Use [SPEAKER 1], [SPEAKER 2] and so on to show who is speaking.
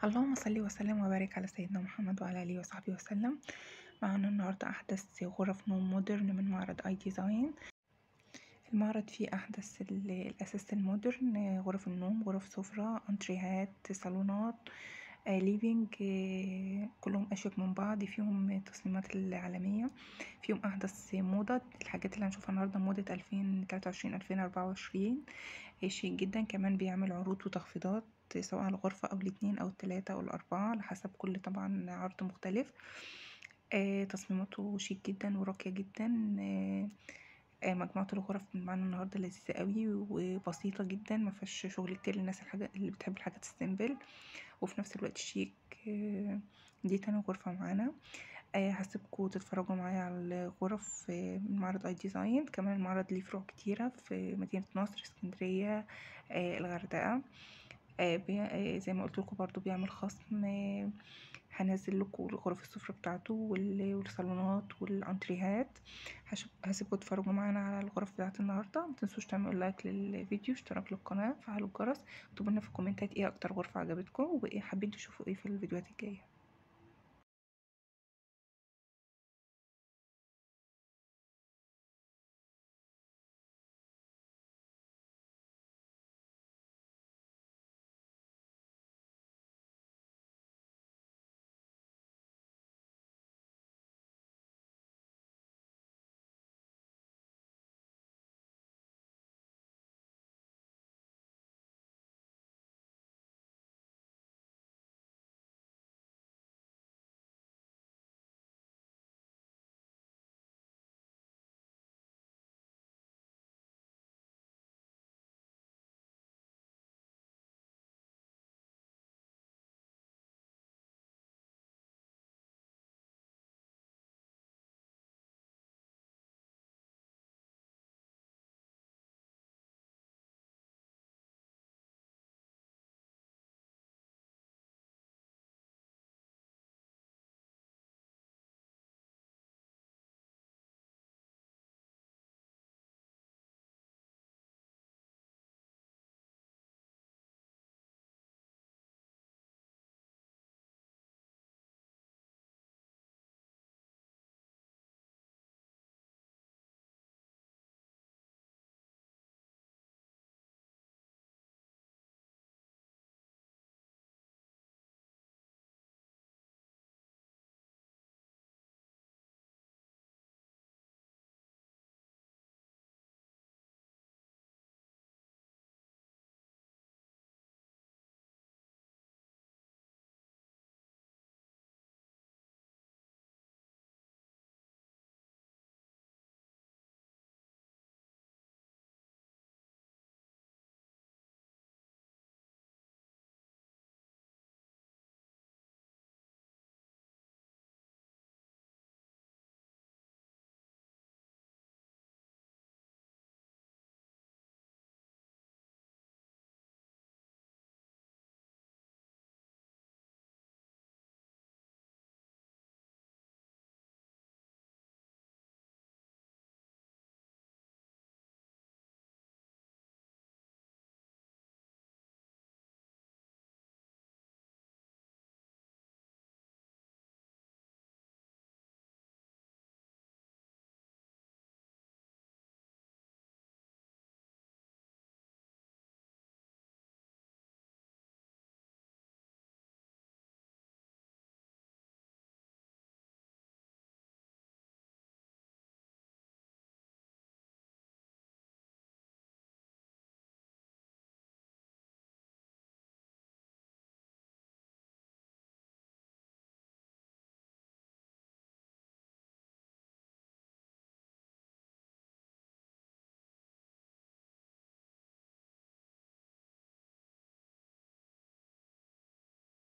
[SPEAKER 1] اللهم صل وسلم وبارك على سيدنا محمد وعلى اله وصحبه وسلم معانا النهارده احدث غرف نوم مودرن من معرض اي ديزاين المعرض فيه احدث الاساس المودرن غرف النوم غرف سفرة انتريهات صالونات ليفينج كلهم اشيك من بعض فيهم تصميمات العالمية فيهم احدث موضة الحاجات اللي هنشوفها النهارده موضة الفين تلاتة وعشرين الفين اربعة وعشرين شيك جدا كمان بيعمل عروض وتخفيضات سواء على الغرفة او الاتنين او التلاتة او الاربعة على حسب كل طبعا عرض مختلف تصميماته شيك جدا وراقية جدا مجموعة الغرف معانا النهارده لذيذة اوي وبسيطة جدا مفيهاش شغل كتير للناس اللي بتحب الحاجات السيمبل وفي نفس الوقت شيك دي تاني غرفة معانا هسيبكوا تتفرجوا معايا على الغرف من معرض اي ديزاين كمان المعرض ليه فروع كتيرة في مدينة نصر اسكندرية الغردقة زي ما قولتلكوا برضو بيعمل خصم هنزلكوا غرف السفرة بتاعته والصالونات والانتريهات هسيبكوا تتفرجوا معانا على الغرف بتاعت النهارده متنسوش تعملوا لايك للفيديو اشتراك للقناة فعلوا الجرس اكتبولنا في الكومنتات ايه اكتر غرفة عجبتكم وايه حابين تشوفوا ايه في الفيديوهات الجاية